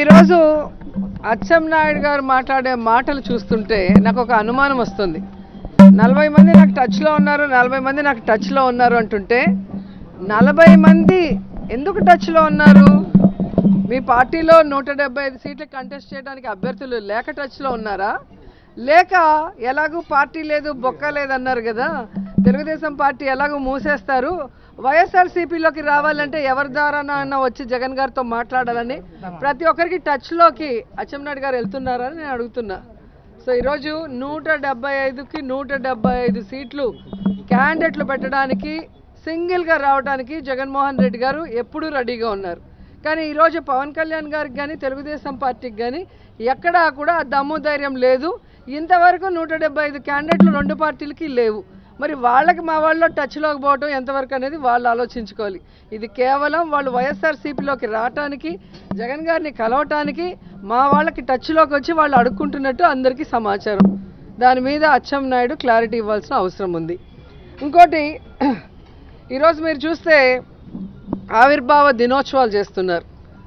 ఈరోజు అచ్చెన్నాయుడు గారు మాట్లాడే మాటలు చూస్తుంటే నాకు ఒక అనుమానం వస్తుంది నలభై మంది నాకు టచ్లో ఉన్నారు నలభై మంది నాకు టచ్లో ఉన్నారు అంటుంటే నలభై మంది ఎందుకు టచ్లో ఉన్నారు మీ పార్టీలో నూట డెబ్బై ఐదు సీట్లు కంటెస్ట్ చేయడానికి అభ్యర్థులు లేక టచ్లో ఉన్నారా లేక ఎలాగూ పార్టీ లేదు బొక్క లేదన్నారు కదా తెలుగుదేశం పార్టీ ఎలాగో మూసేస్తారు వైఎస్ఆర్సీపీలోకి రావాలంటే ఎవరి ద్వారానైనా వచ్చి జగన్ గారితో మాట్లాడాలని ప్రతి ఒక్కరికి టచ్లోకి అచ్చెన్నాయుడు గారు వెళ్తున్నారని నేను అడుగుతున్నా సో ఈరోజు నూట డెబ్బై ఐదుకి నూట డెబ్బై ఐదు సీట్లు క్యాండిడేట్లు పెట్టడానికి సింగిల్గా రావడానికి జగన్మోహన్ రెడ్డి గారు ఎప్పుడూ రెడీగా ఉన్నారు కానీ ఈరోజు పవన్ కళ్యాణ్ గారికి కానీ తెలుగుదేశం పార్టీకి కానీ ఎక్కడా కూడా ఆ దమ్ము ధైర్యం లేదు ఇంతవరకు నూట డెబ్బై ఐదు క్యాండిడేట్లు రెండు పార్టీలకి లేవు మరి వాళ్ళకి మా వాళ్ళు టచ్లోకి పోవటం ఎంతవరకు అనేది వాళ్ళు ఆలోచించుకోవాలి ఇది కేవలం వాళ్ళు వైఎస్ఆర్సీపీలోకి రావటానికి జగన్ గారిని కలవటానికి మా వాళ్ళకి టచ్లోకి వచ్చి వాళ్ళు అడుక్కుంటున్నట్టు అందరికీ సమాచారం దాని మీద అచ్చెం నాయుడు క్లారిటీ ఇవ్వాల్సిన అవసరం ఉంది ఇంకోటి ఈరోజు మీరు చూస్తే ఆవిర్భావ దినోత్సవాలు చేస్తున్నారు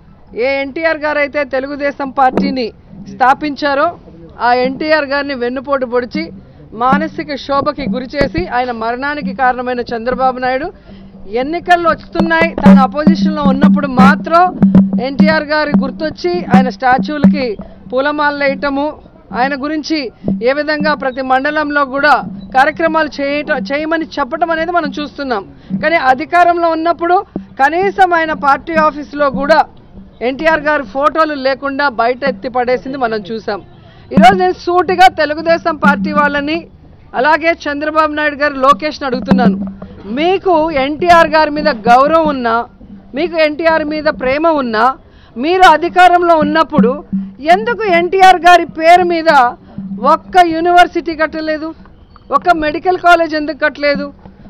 ఏ ఎన్టీఆర్ గారు అయితే తెలుగుదేశం పార్టీని స్థాపించారో ఆ ఎన్టీఆర్ గారిని వెన్నుపోటు పొడిచి మానసిక శోభకి గురి చేసి ఆయన మరణానికి కారణమైన చంద్రబాబు నాయుడు ఎన్నికల్లో వస్తున్నాయి తన అపోజిషన్లో ఉన్నప్పుడు మాత్రం ఎన్టీఆర్ గారి గుర్తొచ్చి ఆయన స్టాచ్యూలకి పూలమాలలు వేయటము ఆయన గురించి ఏ విధంగా ప్రతి మండలంలో కూడా కార్యక్రమాలు చేయట చేయమని చెప్పడం అనేది మనం చూస్తున్నాం కానీ అధికారంలో ఉన్నప్పుడు కనీసం ఆయన పార్టీ ఆఫీస్లో కూడా ఎన్టీఆర్ గారి ఫోటోలు లేకుండా బయట ఎత్తి పడేసింది మనం చూసాం ఈరోజు నేను సూటిగా తెలుగుదేశం పార్టీ వాళ్ళని అలాగే చంద్రబాబు నాయుడు గారు లోకేష్ని అడుగుతున్నాను మీకు ఎన్టీఆర్ గారి మీద గౌరవం ఉన్నా మీకు ఎన్టీఆర్ మీద ప్రేమ ఉన్నా మీరు అధికారంలో ఉన్నప్పుడు ఎందుకు ఎన్టీఆర్ గారి పేరు మీద ఒక్క యూనివర్సిటీ కట్టలేదు ఒక మెడికల్ కాలేజ్ ఎందుకు కట్టలేదు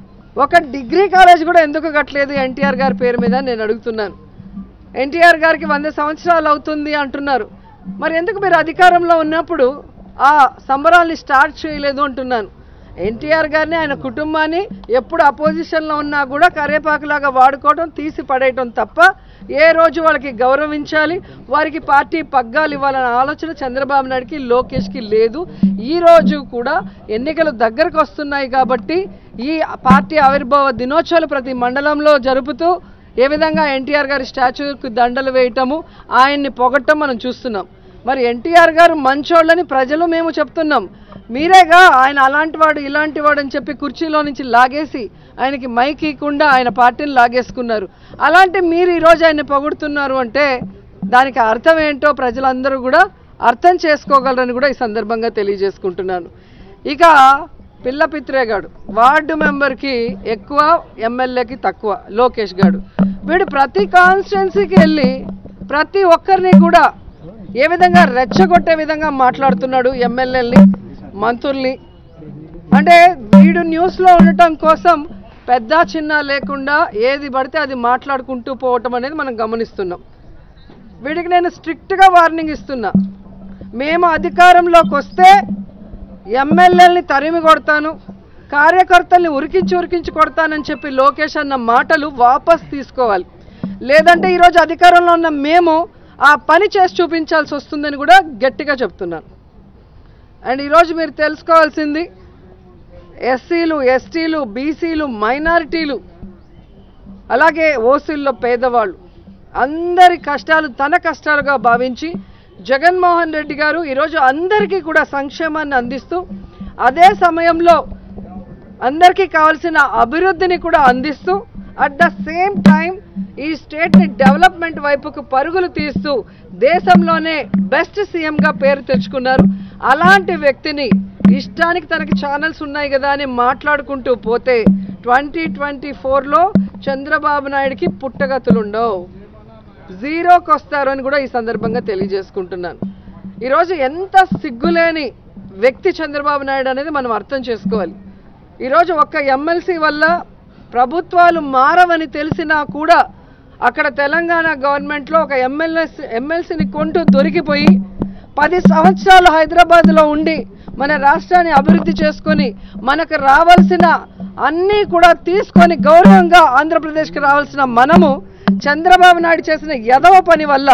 ఒక డిగ్రీ కాలేజ్ కూడా ఎందుకు కట్టలేదు ఎన్టీఆర్ గారి పేరు మీద నేను అడుగుతున్నాను ఎన్టీఆర్ గారికి వంద సంవత్సరాలు అవుతుంది అంటున్నారు మరి ఎందుకు మీరు అధికారంలో ఉన్నప్పుడు ఆ సంబరాల్ని స్టార్ట్ చేయలేదు అంటున్నాను ఎన్టీఆర్ గారిని ఆయన కుటుంబాన్ని ఎప్పుడు అపోజిషన్లో ఉన్నా కూడా కరేపాకులాగా వాడుకోవడం తీసి పడేయటం తప్ప ఏ రోజు వాళ్ళకి గౌరవించాలి వారికి పార్టీ పగ్గాలు ఇవ్వాలన్న ఆలోచన చంద్రబాబు నాయుడుకి లోకేష్కి లేదు ఈ రోజు కూడా ఎన్నికలు దగ్గరకు వస్తున్నాయి కాబట్టి ఈ పార్టీ ఆవిర్భావ దినోత్సవాలు ప్రతి మండలంలో జరుపుతూ ఏ విధంగా ఎన్టీఆర్ గారి స్టాచ్యూకి దండలు వేయటము ఆయన్ని పొగట్టం మనం చూస్తున్నాం మరి ఎన్టీఆర్ గారు మంచోళ్ళని ప్రజలు మేము చెప్తున్నాం మీరేగా ఆయన అలాంటి వాడు ఇలాంటి వాడు అని చెప్పి కుర్చీలో నుంచి లాగేసి ఆయనకి మైక్ ఇవ్వకుండా ఆయన పార్టీని లాగేసుకున్నారు అలాంటి మీరు ఈరోజు ఆయన్ని పొగుడుతున్నారు అంటే దానికి అర్థం ఏంటో ప్రజలందరూ కూడా అర్థం చేసుకోగలరని కూడా ఈ సందర్భంగా తెలియజేసుకుంటున్నాను ఇక పిల్ల పిత్రేగాడు వార్డు మెంబర్కి ఎక్కువ ఎమ్మెల్యేకి తక్కువ లోకేష్ గాడు వీడు ప్రతి కాన్స్టిట్యున్సీకి వెళ్ళి ప్రతి ఒక్కరిని కూడా ఏ విధంగా రెచ్చగొట్టే విధంగా మాట్లాడుతున్నాడు ఎమ్మెల్యేలని మంత్రుల్ని అంటే వీడు న్యూస్లో ఉండటం కోసం పెద్ద చిన్న లేకుండా ఏది పడితే అది మాట్లాడుకుంటూ పోవటం అనేది మనం గమనిస్తున్నాం వీడికి నేను స్ట్రిక్ట్గా వార్నింగ్ ఇస్తున్నా మేము అధికారంలోకి వస్తే ఎమ్మెల్యేలని తరిమి కొడతాను కార్యకర్తల్ని ఉరికించి ఉరికించి కొడతానని చెప్పి లోకేష్ అన్న మాటలు వాపస్ తీసుకోవాలి లేదంటే ఈరోజు అధికారంలో ఉన్న మేము ఆ పని చేసి చూపించాల్సి వస్తుందని కూడా గట్టిగా చెప్తున్నాను అండ్ ఈరోజు మీరు తెలుసుకోవాల్సింది ఎస్సీలు ఎస్టీలు బీసీలు మైనారిటీలు అలాగే ఓసీల్లో పేదవాళ్ళు అందరి కష్టాలు తన కష్టాలుగా భావించి జగన్మోహన్ రెడ్డి గారు ఈరోజు అందరికీ కూడా సంక్షేమాన్ని అందిస్తూ అదే సమయంలో అందరికీ కావాల్సిన అభివృద్ధిని కూడా అందిస్తూ అట్ ద సేమ్ టైం ఈ స్టేట్ని డెవలప్మెంట్ వైపుకు పరుగులు తీస్తూ దేశంలోనే బెస్ట్ సీఎంగా పేరు తెచ్చుకున్నారు అలాంటి వ్యక్తిని ఇష్టానికి తనకి ఛానల్స్ ఉన్నాయి కదా అని మాట్లాడుకుంటూ పోతే ట్వంటీ ట్వంటీ ఫోర్లో చంద్రబాబు నాయుడికి పుట్టగతులుండవు జీరోకి వస్తారు అని కూడా ఈ సందర్భంగా తెలియజేసుకుంటున్నాను ఈరోజు ఎంత సిగ్గులేని వ్యక్తి చంద్రబాబు నాయుడు అనేది మనం అర్థం చేసుకోవాలి ఈరోజు ఒక్క ఎమ్మెల్సీ వల్ల ప్రభుత్వాలు మారవని తెలిసినా కూడా అక్కడ తెలంగాణ గవర్నమెంట్లో ఒక ఎమ్మెల్యేసి ఎమ్మెల్సీని కొంటూ దొరికిపోయి పది సంవత్సరాలు హైదరాబాద్లో ఉండి మన రాష్ట్రాన్ని అభివృద్ధి చేసుకొని మనకు రావాల్సిన అన్నీ కూడా తీసుకొని గౌరవంగా ఆంధ్రప్రదేశ్కి రావాల్సిన మనము చంద్రబాబు నాయుడు చేసిన యదవ పని వల్ల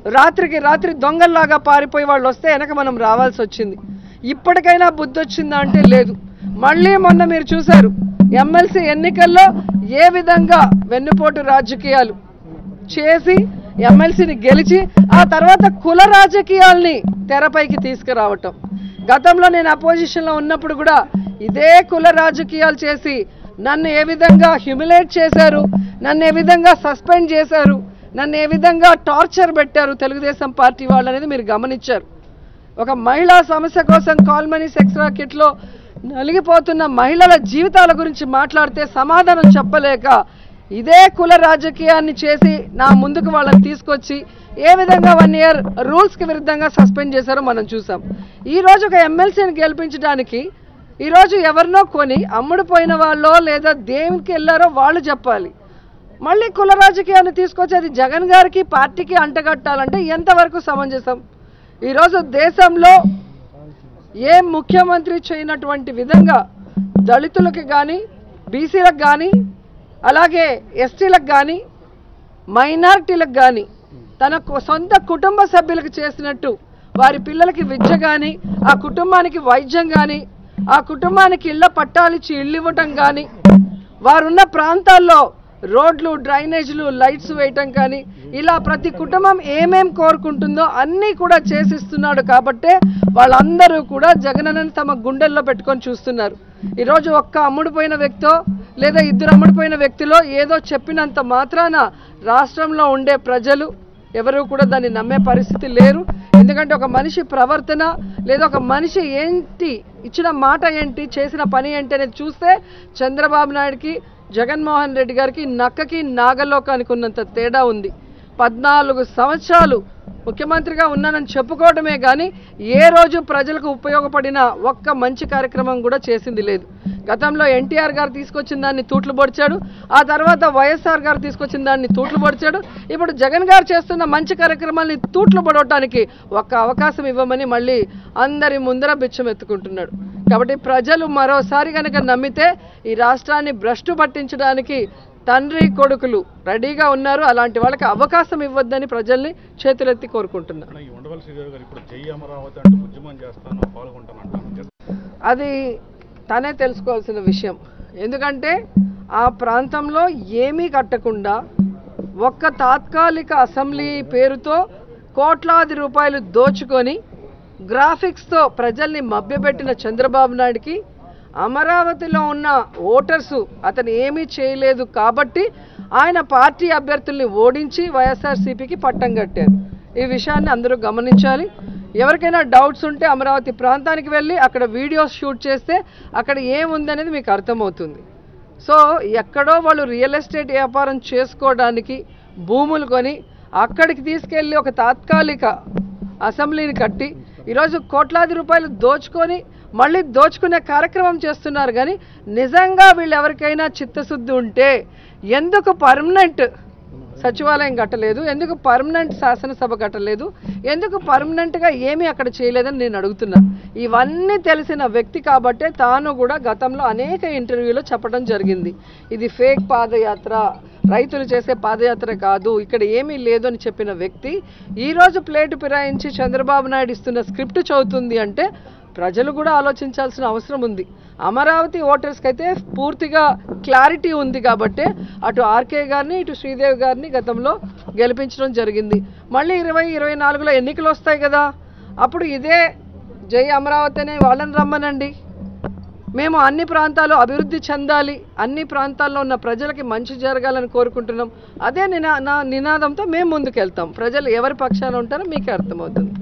రాత్రికి రాత్రి దొంగల్లాగా పారిపోయి వాళ్ళు వస్తే వెనక మనం రావాల్సి వచ్చింది ఇప్పటికైనా బుద్ధి వచ్చిందా అంటే లేదు మళ్ళీ మొన్న మీరు చూశారు ఎమ్మెల్సీ ఎన్నికల్లో ఏ విధంగా వెన్నుపోటు రాజకీయాలు చేసి ఎమ్మెల్సీని గెలిచి ఆ తర్వాత కుల రాజకీయాల్ని తెరపైకి తీసుకురావటం గతంలో నేను అపోజిషన్లో ఉన్నప్పుడు కూడా ఇదే కుల రాజకీయాలు చేసి నన్ను ఏ విధంగా హ్యూమిలేట్ చేశారు నన్ను ఏ విధంగా సస్పెండ్ చేశారు నన్ను ఏ విధంగా టార్చర్ పెట్టారు తెలుగుదేశం పార్టీ వాళ్ళు అనేది మీరు గమనించారు ఒక మహిళా సమస్య కోసం కాల్మనీ సెక్స్ రాకెట్లో నలిగిపోతున్న మహిళల జీవితాల గురించి మాట్లాడితే సమాధానం చెప్పలేక ఇదే కుల రాజకీయాన్ని చేసి నా ముందుకు వాళ్ళని తీసుకొచ్చి ఏ విధంగా వన్ ఇయర్ రూల్స్కి విరుద్ధంగా సస్పెండ్ చేశారో మనం చూసాం ఈ రోజు ఒక ఎమ్మెల్సీని గెలిపించడానికి ఈరోజు ఎవరినో కొని అమ్ముడుపోయిన వాళ్ళో లేదా దేనికి వెళ్ళారో వాళ్ళు చెప్పాలి మళ్ళీ కుల రాజకీయాన్ని తీసుకొచ్చి అది జగన్ గారికి పార్టీకి అంటగట్టాలంటే ఎంతవరకు సమంజసం ఈరోజు దేశంలో ఏ ముఖ్యమంత్రి చేయనటువంటి విధంగా దళితులకి కానీ బీసీలకు కానీ అలాగే ఎస్టీలకు కానీ మైనారిటీలకు కానీ తన కు- సొంత కుటుంబ సభ్యులకు చేసినట్టు వారి పిల్లలకి విద్య కానీ ఆ కుటుంబానికి వైద్యం కానీ ఆ కుటుంబానికి ఇళ్ల పట్టాలిచ్చి ఇల్లు ఇవ్వటం కానీ వారున్న ప్రాంతాల్లో రోడ్లు డ్రైనేజీలు లైట్స్ వేయటం కానీ ఇలా ప్రతి కుటుంబం ఏమేం కోరుకుంటుందో అన్నీ కూడా చేసిస్తున్నాడు కాబట్టే వాళ్ళందరూ కూడా జగనన్నని తమ గుండెల్లో పెట్టుకొని చూస్తున్నారు ఈరోజు ఒక్క అమ్ముడుపోయిన వ్యక్తో లేదా ఇద్దరు అమ్ముడుపోయిన వ్యక్తిలో ఏదో చెప్పినంత మాత్రాన రాష్ట్రంలో ఉండే ప్రజలు ఎవరు కూడా దాన్ని నమ్మే పరిస్థితి లేరు ఎందుకంటే ఒక మనిషి ప్రవర్తన లేదా ఒక మనిషి ఏంటి ఇచ్చిన మాట ఏంటి చేసిన పని ఏంటి అనేది చూస్తే చంద్రబాబు నాయుడుకి జగన్మోహన్ రెడ్డి గారికి నక్కకి నాగలోకానికి ఉన్నంత తేడా ఉంది పద్నాలుగు సంవత్సరాలు ముఖ్యమంత్రిగా ఉన్నానని చెప్పుకోవడమే కానీ ఏ రోజు ప్రజలకు ఉపయోగపడిన ఒక్క మంచి కార్యక్రమం కూడా చేసింది లేదు గతంలో ఎన్టీఆర్ గారు తీసుకొచ్చిన దాన్ని తూట్లు పొడిచాడు ఆ తర్వాత వైఎస్ఆర్ గారు తీసుకొచ్చిన దాన్ని తూట్లు పొడిచాడు ఇప్పుడు జగన్ గారు చేస్తున్న మంచి కార్యక్రమాల్ని తూట్లు పొడవటానికి ఒక్క అవకాశం ఇవ్వమని మళ్ళీ అందరి ముందర బిచ్చం ఎత్తుకుంటున్నాడు కాబట్టి ప్రజలు మరోసారి కనుక నమ్మితే ఈ రాష్ట్రాన్ని భ్రష్టు పట్టించడానికి తండ్రి కొడుకులు రెడీగా ఉన్నారు అలాంటి వాళ్ళకి అవకాశం ఇవ్వద్దని ప్రజల్ని చేతులెత్తి కోరుకుంటున్నారు ఇక్కడ ఈ ఉండవల్లి శ్రీదేవి గారు ఇప్పుడు జై అమరావతి అంటూ ఉద్యమం చేస్తాను పాల్గొంటాను అంటాను అది తనే తెలుసుకోవాల్సిన విషయం ఎందుకంటే ఆ ప్రాంతంలో ఏమీ కట్టకుండా ఒక్క తాత్కాలిక అసెంబ్లీ పేరుతో కోట్లాది రూపాయలు దోచుకొని గ్రాఫిక్స్తో ప్రజల్ని మభ్యపెట్టిన చంద్రబాబు నాయుడికి అమరావతిలో ఉన్న ఓటర్సు అతను ఏమీ చేయలేదు కాబట్టి ఆయన పార్టీ అభ్యర్థుల్ని ఓడించి వైఎస్ఆర్సీపీకి పట్టం కట్టారు ఈ విషయాన్ని అందరూ గమనించాలి ఎవరికైనా డౌట్స్ ఉంటే అమరావతి ప్రాంతానికి వెళ్ళి అక్కడ వీడియోస్ షూట్ చేస్తే అక్కడ ఏముందనేది మీకు అర్థమవుతుంది సో ఎక్కడో వాళ్ళు రియల్ ఎస్టేట్ వ్యాపారం చేసుకోవడానికి భూములు కొని అక్కడికి తీసుకెళ్ళి ఒక తాత్కాలిక అసెంబ్లీని కట్టి ఈరోజు కోట్లాది రూపాయలు దోచుకొని మళ్ళీ దోచుకునే కార్యక్రమం చేస్తున్నారు కానీ నిజంగా వీళ్ళు ఎవరికైనా చిత్తశుద్ధి ఉంటే ఎందుకు పర్మనెంట్ సచివాలయం కట్టలేదు ఎందుకు పర్మనెంట్ శాసనసభ కట్టలేదు ఎందుకు పర్మనెంట్గా ఏమీ అక్కడ చేయలేదని నేను అడుగుతున్నా ఇవన్నీ తెలిసిన వ్యక్తి కాబట్టే తాను కూడా గతంలో అనేక ఇంటర్వ్యూలో చెప్పడం జరిగింది ఇది ఫేక్ పాదయాత్ర రైతులు చేసే పాదయాత్ర కాదు ఇక్కడ ఏమీ లేదు అని చెప్పిన వ్యక్తి ఈరోజు ప్లేటు ఫిరాయించి చంద్రబాబు నాయుడు ఇస్తున్న స్క్రిప్ట్ చదువుతుంది అంటే ప్రజలు కూడా ఆలోచించాల్సిన అవసరం ఉంది అమరావతి ఓటర్స్కి అయితే పూర్తిగా క్లారిటీ ఉంది కాబట్టి అటు ఆర్కే గారిని ఇటు శ్రీదేవి గారిని గతంలో గెలిపించడం జరిగింది మళ్ళీ ఇరవై ఇరవై నాలుగులో ఎన్నికలు వస్తాయి కదా అప్పుడు ఇదే జై అమరావతి అనే వాళ్ళని రమ్మనండి మేము అన్ని ప్రాంతాలు అభివృద్ధి చెందాలి అన్ని ప్రాంతాల్లో ఉన్న ప్రజలకి మంచి జరగాలని కోరుకుంటున్నాం అదే నినా నా నినాదంతో మేము ముందుకెళ్తాం ప్రజలు ఎవరి పక్షాన ఉంటారో మీకే అర్థమవుతుంది